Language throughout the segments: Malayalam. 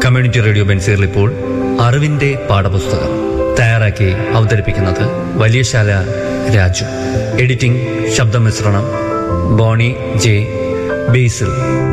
കമ്മ്യൂണിറ്റി റേഡിയോ ബെൻസീറിൽ ഇപ്പോൾ അറിവിന്റെ പാഠപുസ്തകം തയ്യാറാക്കി അവതരിപ്പിക്കുന്നത് വലിയശാല രാജു എഡിറ്റിംഗ് ശബ്ദമിശ്രണം ബോണി ജെ ബേസിൽ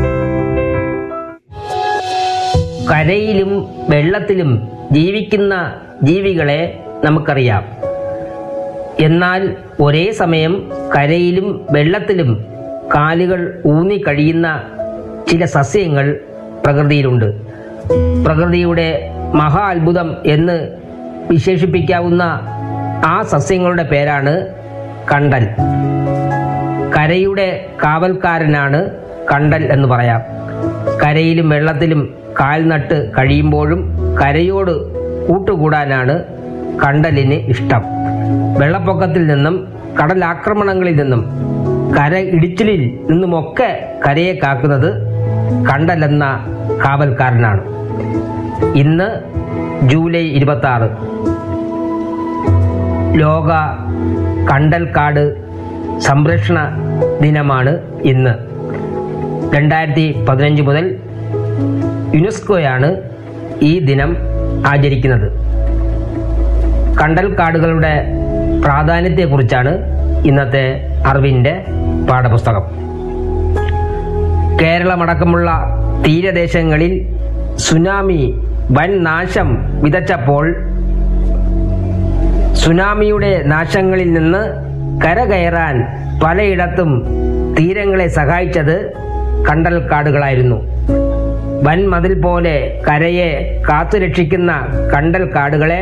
കരയിലും വെള്ളത്തിലും ജീവിക്കുന്ന ജീവികളെ നമുക്കറിയാം എന്നാൽ ഒരേ സമയം കരയിലും വെള്ളത്തിലും കാലുകൾ ഊന്നി കഴിയുന്ന ചില സസ്യങ്ങൾ പ്രകൃതിയിലുണ്ട് പ്രകൃതിയുടെ മഹാ അത്ഭുതം എന്ന് വിശേഷിപ്പിക്കാവുന്ന ആ സസ്യങ്ങളുടെ പേരാണ് കണ്ടൽ കരയുടെ കാവൽക്കാരനാണ് കണ്ടൽ എന്ന് പറയാം കരയിലും വെള്ളത്തിലും കാൽ നട്ട് കഴിയുമ്പോഴും കരയോട് കൂട്ടുകൂടാനാണ് കണ്ടലിന് ഇഷ്ടം വെള്ളപ്പൊക്കത്തിൽ നിന്നും കടലാക്രമണങ്ങളിൽ നിന്നും കര ഇടിച്ചിലിൽ നിന്നുമൊക്കെ കരയെ കാക്കുന്നത് കണ്ടലെന്ന കാവൽക്കാരനാണ് ഇന്ന് ജൂലൈ ഇരുപത്തി ആറ് ലോക കണ്ടൽക്കാട് സംരക്ഷണ ദിനമാണ് ഇന്ന് രണ്ടായിരത്തി പതിനഞ്ച് മുതൽ യുനെസ്കോയാണ് ഈ ദിനം ആചരിക്കുന്നത് കണ്ടൽക്കാടുകളുടെ പ്രാധാന്യത്തെക്കുറിച്ചാണ് ഇന്നത്തെ അറിവിൻ്റെ പാഠപുസ്തകം കേരളമടക്കമുള്ള തീരദേശങ്ങളിൽ സുനാമി വൻ നാശം വിതച്ചപ്പോൾ സുനാമിയുടെ നാശങ്ങളിൽ നിന്ന് കരകയറാൻ പലയിടത്തും തീരങ്ങളെ സഹായിച്ചത് കണ്ടൽക്കാടുകളായിരുന്നു വൻമതിൽ പോലെ കരയെ കാത്തുരക്ഷിക്കുന്ന കണ്ടൽക്കാടുകളെ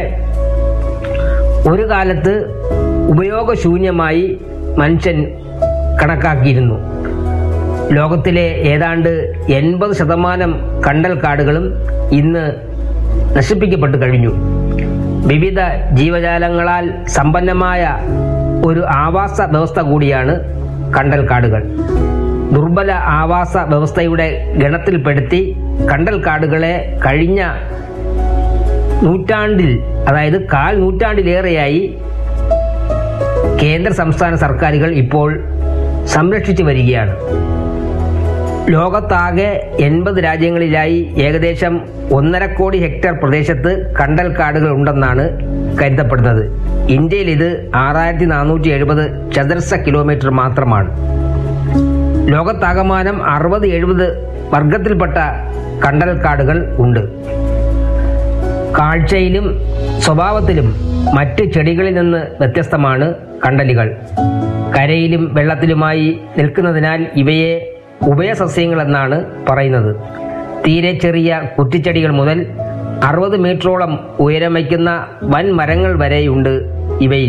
ഒരു കാലത്ത് ഉപയോഗശൂന്യമായി മനുഷ്യൻ കണക്കാക്കിയിരുന്നു ലോകത്തിലെ ഏതാണ്ട് എൺപത് ശതമാനം കണ്ടൽക്കാടുകളും ഇന്ന് നശിപ്പിക്കപ്പെട്ടു കഴിഞ്ഞു വിവിധ ജീവജാലങ്ങളാൽ സമ്പന്നമായ ഒരു ആവാസ വ്യവസ്ഥ കൂടിയാണ് കണ്ടൽക്കാടുകൾ ദുർബല ആവാസ വ്യവസ്ഥയുടെ ഗണത്തിൽപ്പെടുത്തി കണ്ടൽക്കാടുകളെ കഴിഞ്ഞ നൂറ്റാണ്ടിൽ അതായത് കാൽ നൂറ്റാണ്ടിലേറെയായി കേന്ദ്ര സംസ്ഥാന സർക്കാരുകൾ ഇപ്പോൾ സംരക്ഷിച്ചു വരികയാണ് ലോകത്താകെ എൺപത് രാജ്യങ്ങളിലായി ഏകദേശം ഒന്നര കോടി ഹെക്ടർ പ്രദേശത്ത് കണ്ടൽക്കാടുകൾ ഉണ്ടെന്നാണ് കരുതപ്പെടുന്നത് ഇന്ത്യയിൽ ഇത് ആറായിരത്തി നാനൂറ്റി എഴുപത് ചതുരശ്ര കിലോമീറ്റർ മാത്രമാണ് ലോകത്താകമാനം അറുപത് എഴുപത് വർഗത്തിൽപ്പെട്ട കണ്ടൽക്കാടുകൾ ഉണ്ട് കാഴ്ചയിലും സ്വഭാവത്തിലും മറ്റ് ചെടികളിൽ നിന്ന് വ്യത്യസ്തമാണ് കണ്ടലുകൾ കരയിലും വെള്ളത്തിലുമായി നിൽക്കുന്നതിനാൽ ഇവയെ ഉഭയസസ്യങ്ങൾ എന്നാണ് പറയുന്നത് തീരെ ചെറിയ കുറ്റിച്ചെടികൾ മുതൽ അറുപത് മീറ്ററോളം ഉയരം വയ്ക്കുന്ന വൻ മരങ്ങൾ വരെയുണ്ട് ഇവയിൽ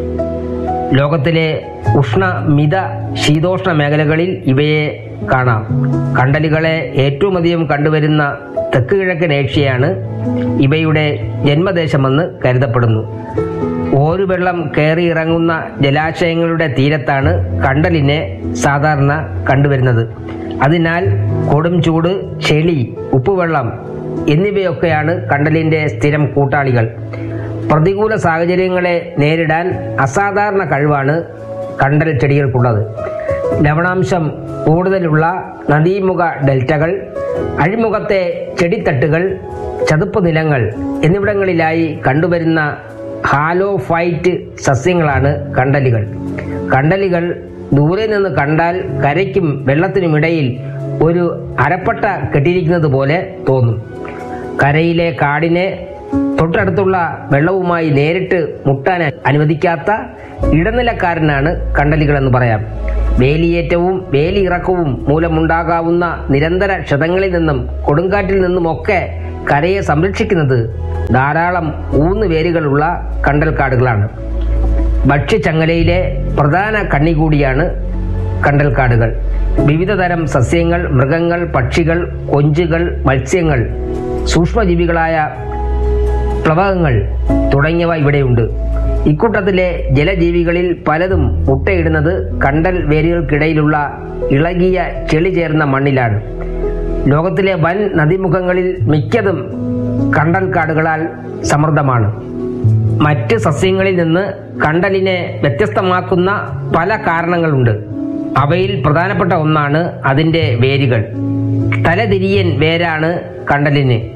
ലോകത്തിലെ ഉഷ്ണ മിത ശീതോഷ്ണ മേഖലകളിൽ ഇവയെ കാണാം കണ്ടലുകളെ ഏറ്റവും അധികം കണ്ടുവരുന്ന തെക്ക് കിഴക്കൻ ഏഷ്യയാണ് ഇവയുടെ ജന്മദേശമെന്ന് കരുതപ്പെടുന്നു ഓരുവെള്ളം കയറി ഇറങ്ങുന്ന ജലാശയങ്ങളുടെ തീരത്താണ് കണ്ടലിനെ സാധാരണ കണ്ടുവരുന്നത് അതിനാൽ കൊടും ചൂട് ചെളി ഉപ്പുവെള്ളം എന്നിവയൊക്കെയാണ് കണ്ടലിന്റെ സ്ഥിരം കൂട്ടാളികൾ പ്രതികൂല സാഹചര്യങ്ങളെ നേരിടാൻ അസാധാരണ കഴിവാണ് കണ്ടൽ ചെടികൾക്കുള്ളത് ലവണാംശം കൂടുതലുള്ള നദീമുഖ ഡെൽറ്റകൾ അഴിമുഖത്തെ ചെടിത്തട്ടുകൾ ചതുപ്പ് നിലങ്ങൾ എന്നിവിടങ്ങളിലായി കണ്ടുവരുന്ന ഹാലോഫൈറ്റ് സസ്യങ്ങളാണ് കണ്ടലുകൾ കണ്ടലുകൾ ദൂരെ നിന്ന് കണ്ടാൽ കരയ്ക്കും വെള്ളത്തിനുമിടയിൽ ഒരു അരപ്പട്ട കെട്ടിയിരിക്കുന്നത് പോലെ തോന്നും കരയിലെ കാടിനെ തൊട്ടടുത്തുള്ള വെള്ളവുമായി നേരിട്ട് മുട്ടാൻ അനുവദിക്കാത്ത ഇടനിലക്കാരനാണ് കണ്ടലുകൾ എന്ന് പറയാം വേലിയേറ്റവും വേലി ഇറക്കവും മൂലമുണ്ടാകാവുന്ന നിരന്തര ക്ഷതങ്ങളിൽ നിന്നും കൊടുങ്കാറ്റിൽ നിന്നുമൊക്കെ കരയെ സംരക്ഷിക്കുന്നത് ധാരാളം ഊന്നുവേരുകളുള്ള കണ്ടൽക്കാടുകളാണ് ഭക്ഷ്യചങ്ങലയിലെ പ്രധാന കണ്ണി കൂടിയാണ് കണ്ടൽക്കാടുകൾ വിവിധതരം സസ്യങ്ങൾ മൃഗങ്ങൾ പക്ഷികൾ കൊഞ്ചുകൾ മത്സ്യങ്ങൾ സൂക്ഷ്മജീവികളായ പ്ലവകങ്ങൾ തുടങ്ങിയവ ഇവിടെയുണ്ട് ഇക്കൂട്ടത്തിലെ ജലജീവികളിൽ പലതും മുട്ടയിടുന്നത് കണ്ടൽ വേരുകൾക്കിടയിലുള്ള ഇളകിയ ചെളി ചേർന്ന മണ്ണിലാണ് ലോകത്തിലെ വൻ നദീമുഖങ്ങളിൽ മിക്കതും കണ്ടൽക്കാടുകളാൽ സമൃദ്ധമാണ് മറ്റ് സസ്യങ്ങളിൽ നിന്ന് കണ്ടലിനെ വ്യത്യസ്തമാക്കുന്ന പല കാരണങ്ങളുണ്ട് അവയിൽ പ്രധാനപ്പെട്ട ഒന്നാണ് അതിന്റെ വേരുകൾ തലതിരിയൻ വേരാണ് കണ്ടലിന്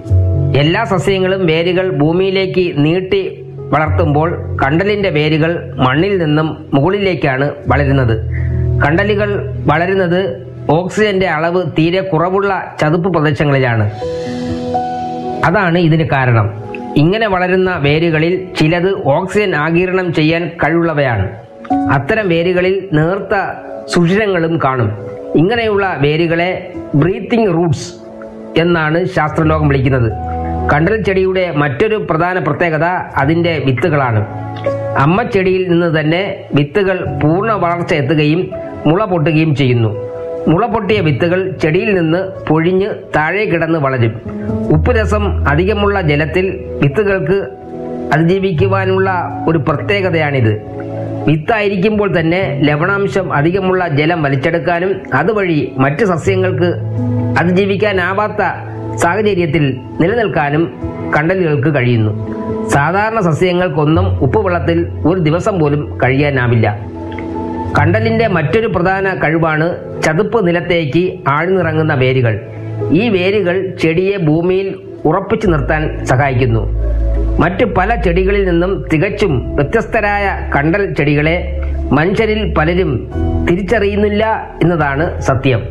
എല്ലാ സസ്യങ്ങളും വേരുകൾ ഭൂമിയിലേക്ക് നീട്ടി വളർത്തുമ്പോൾ കണ്ടലിന്റെ വേരുകൾ മണ്ണിൽ നിന്നും മുകളിലേക്കാണ് വളരുന്നത് കണ്ടലുകൾ വളരുന്നത് ഓക്സിജന്റെ അളവ് തീരെ കുറവുള്ള ചതുപ്പ് പ്രദേശങ്ങളിലാണ് അതാണ് ഇതിന് കാരണം ഇങ്ങനെ വളരുന്ന വേരുകളിൽ ചിലത് ഓക്സിജൻ ആഗിരണം ചെയ്യാൻ കഴിവുള്ളവയാണ് അത്തരം വേരുകളിൽ നേർത്ത സുഷിരങ്ങളും കാണും ഇങ്ങനെയുള്ള വേരുകളെ ബ്രീത്തിങ് റൂട്ട്സ് എന്നാണ് ശാസ്ത്രലോകം വിളിക്കുന്നത് കണ്ടൽ ചെടിയുടെ മറ്റൊരു പ്രധാന പ്രത്യേകത അതിന്റെ വിത്തുകളാണ് അമ്മച്ചെടിയിൽ നിന്ന് തന്നെ വിത്തുകൾ പൂർണ്ണ വളർച്ച എത്തുകയും മുള പൊട്ടുകയും ചെയ്യുന്നു മുള പൊട്ടിയ വിത്തുകൾ ചെടിയിൽ നിന്ന് പൊഴിഞ്ഞ് താഴെ കിടന്ന് വളരും ഉപ്പുരസം അധികമുള്ള ജലത്തിൽ വിത്തുകൾക്ക് അതിജീവിക്കുവാനുള്ള ഒരു പ്രത്യേകതയാണിത് വിത്തായിരിക്കുമ്പോൾ തന്നെ ലവണാംശം അധികമുള്ള ജലം വലിച്ചെടുക്കാനും അതുവഴി മറ്റ് സസ്യങ്ങൾക്ക് അതിജീവിക്കാനാവാത്ത സാഹചര്യത്തിൽ നിലനിൽക്കാനും കണ്ടലുകൾക്ക് കഴിയുന്നു സാധാരണ സസ്യങ്ങൾക്കൊന്നും ഉപ്പുവെള്ളത്തിൽ ഒരു ദിവസം പോലും കഴിയാനാവില്ല കണ്ടലിന്റെ മറ്റൊരു പ്രധാന കഴിവാണ് ചതുപ്പ് നിലത്തേക്ക് ആഴ്ന്നിറങ്ങുന്ന വേരുകൾ ഈ വേരുകൾ ചെടിയെ ഭൂമിയിൽ ഉറപ്പിച്ചു നിർത്താൻ സഹായിക്കുന്നു മറ്റു പല ചെടികളിൽ നിന്നും തികച്ചും വ്യത്യസ്തരായ കണ്ടൽ ചെടികളെ മനുഷ്യരിൽ പലരും തിരിച്ചറിയുന്നില്ല എന്നതാണ് സത്യം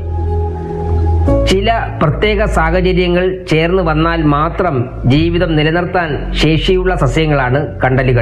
ചില പ്രത്യേക സാഹചര്യങ്ങൾ ചേർന്ന് വന്നാൽ മാത്രം ജീവിതം നിലനിർത്താൻ ശേഷിയുള്ള സസ്യങ്ങളാണ് കണ്ടലുകൾ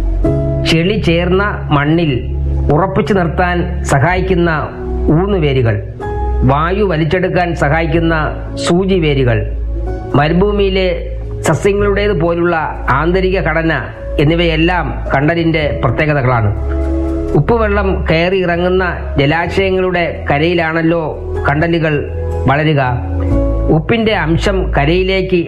ചെളി ചേർന്ന മണ്ണിൽ ഉറപ്പിച്ചു നിർത്താൻ സഹായിക്കുന്ന ഊന്നുവേരുകൾ വായു വലിച്ചെടുക്കാൻ സഹായിക്കുന്ന സൂചി വേരുകൾ മരുഭൂമിയിലെ സസ്യങ്ങളുടേത് പോലുള്ള ആന്തരിക ഘടന എന്നിവയെല്ലാം കണ്ടലിന്റെ പ്രത്യേകതകളാണ് ഉപ്പുവെള്ളം കയറി ഇറങ്ങുന്ന ജലാശയങ്ങളുടെ കരയിലാണല്ലോ കണ്ടലുകൾ വളരുക ഉപ്പിന്റെ അംശം കരയിലേക്ക്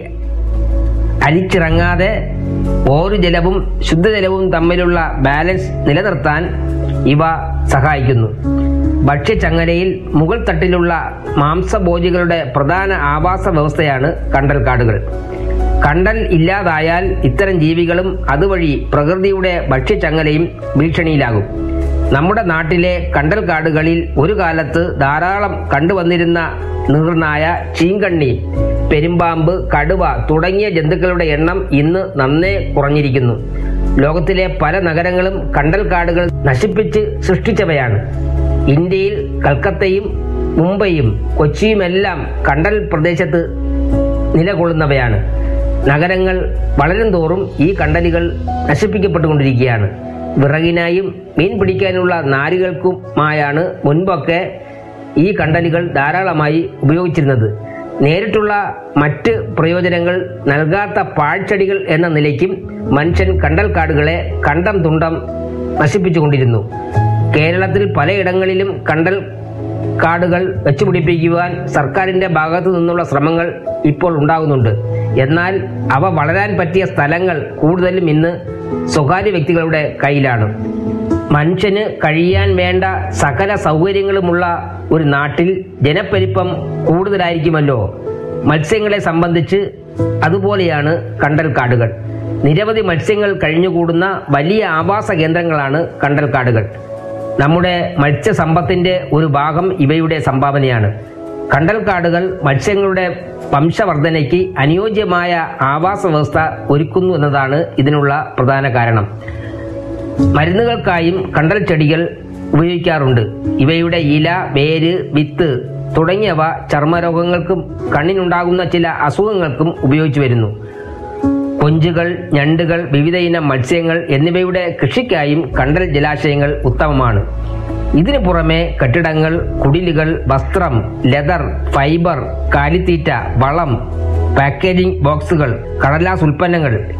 അരിച്ചിറങ്ങാതെ ഓരോ ജലവും ശുദ്ധജലവും തമ്മിലുള്ള ബാലൻസ് നിലനിർത്താൻ ഇവ സഹായിക്കുന്നു ഭക്ഷ്യചങ്ങലയിൽ മുകൾ തട്ടിലുള്ള മാംസഭോജികളുടെ പ്രധാന ആവാസ വ്യവസ്ഥയാണ് കണ്ടൽക്കാടുകൾ കണ്ടൽ ഇല്ലാതായാൽ ഇത്തരം ജീവികളും അതുവഴി പ്രകൃതിയുടെ ഭക്ഷ്യചങ്ങലയും ഭീഷണിയിലാകും നമ്മുടെ നാട്ടിലെ കണ്ടൽക്കാടുകളിൽ ഒരു കാലത്ത് ധാരാളം കണ്ടുവന്നിരുന്ന നീർനായ ചീങ്കണ്ണി പെരുമ്പാമ്പ് കടുവ തുടങ്ങിയ ജന്തുക്കളുടെ എണ്ണം ഇന്ന് നന്നേ കുറഞ്ഞിരിക്കുന്നു ലോകത്തിലെ പല നഗരങ്ങളും കണ്ടൽക്കാടുകൾ നശിപ്പിച്ച് സൃഷ്ടിച്ചവയാണ് ഇന്ത്യയിൽ കൽക്കത്തയും മുംബൈയും കൊച്ചിയുമെല്ലാം കണ്ടൽ പ്രദേശത്ത് നിലകൊള്ളുന്നവയാണ് നഗരങ്ങൾ വളരും തോറും ഈ കണ്ടലുകൾ നശിപ്പിക്കപ്പെട്ടുകൊണ്ടിരിക്കുകയാണ് വിറകിനായും മീൻ പിടിക്കാനുള്ള നാരുകൾക്കുമായാണ് മുൻപൊക്കെ ഈ കണ്ടലുകൾ ധാരാളമായി ഉപയോഗിച്ചിരുന്നത് നേരിട്ടുള്ള മറ്റ് പ്രയോജനങ്ങൾ നൽകാത്ത പാഴ്ചെടികൾ എന്ന നിലയ്ക്കും മനുഷ്യൻ കണ്ടൽക്കാടുകളെ കണ്ടം തുണ്ടം നശിപ്പിച്ചുകൊണ്ടിരുന്നു കേരളത്തിൽ പലയിടങ്ങളിലും കണ്ടൽ കാടുകൾ വെച്ചുപിടിപ്പിക്കുവാൻ സർക്കാരിന്റെ ഭാഗത്തു നിന്നുള്ള ശ്രമങ്ങൾ ഇപ്പോൾ ഉണ്ടാകുന്നുണ്ട് എന്നാൽ അവ വളരാൻ പറ്റിയ സ്ഥലങ്ങൾ കൂടുതലും ഇന്ന് സ്വകാര്യ വ്യക്തികളുടെ കയ്യിലാണ് മനുഷ്യന് കഴിയാൻ വേണ്ട സകല സൗകര്യങ്ങളുമുള്ള ഒരു നാട്ടിൽ ജനപ്പെരുപ്പം കൂടുതലായിരിക്കുമല്ലോ മത്സ്യങ്ങളെ സംബന്ധിച്ച് അതുപോലെയാണ് കണ്ടൽക്കാടുകൾ നിരവധി മത്സ്യങ്ങൾ കഴിഞ്ഞുകൂടുന്ന വലിയ ആവാസ കേന്ദ്രങ്ങളാണ് കണ്ടൽക്കാടുകൾ നമ്മുടെ മത്സ്യസമ്പത്തിന്റെ ഒരു ഭാഗം ഇവയുടെ സംഭാവനയാണ് കണ്ടൽക്കാടുകൾ മത്സ്യങ്ങളുടെ വംശവർധനയ്ക്ക് അനുയോജ്യമായ ആവാസ വ്യവസ്ഥ ഒരുക്കുന്നു എന്നതാണ് ഇതിനുള്ള പ്രധാന കാരണം മരുന്നുകൾക്കായും കണ്ടൽ ചെടികൾ ഉപയോഗിക്കാറുണ്ട് ഇവയുടെ ഇല വേര് വിത്ത് തുടങ്ങിയവ ചർമ്മരോഗങ്ങൾക്കും കണ്ണിനുണ്ടാകുന്ന ചില അസുഖങ്ങൾക്കും ഉപയോഗിച്ചു വരുന്നു കൊഞ്ചുകൾ ഞണ്ടുകൾ വിവിധ ഇനം മത്സ്യങ്ങൾ എന്നിവയുടെ കൃഷിക്കായും കണ്ടൽ ജലാശയങ്ങൾ ഉത്തമമാണ് ഇതിനു പുറമെ കെട്ടിടങ്ങൾ കുടിലുകൾ വസ്ത്രം ലെതർ ഫൈബർ കാലിത്തീറ്റ വളം പാക്കേജിംഗ് ബോക്സുകൾ കടലാസ് ഉൽപ്പന്നങ്ങൾ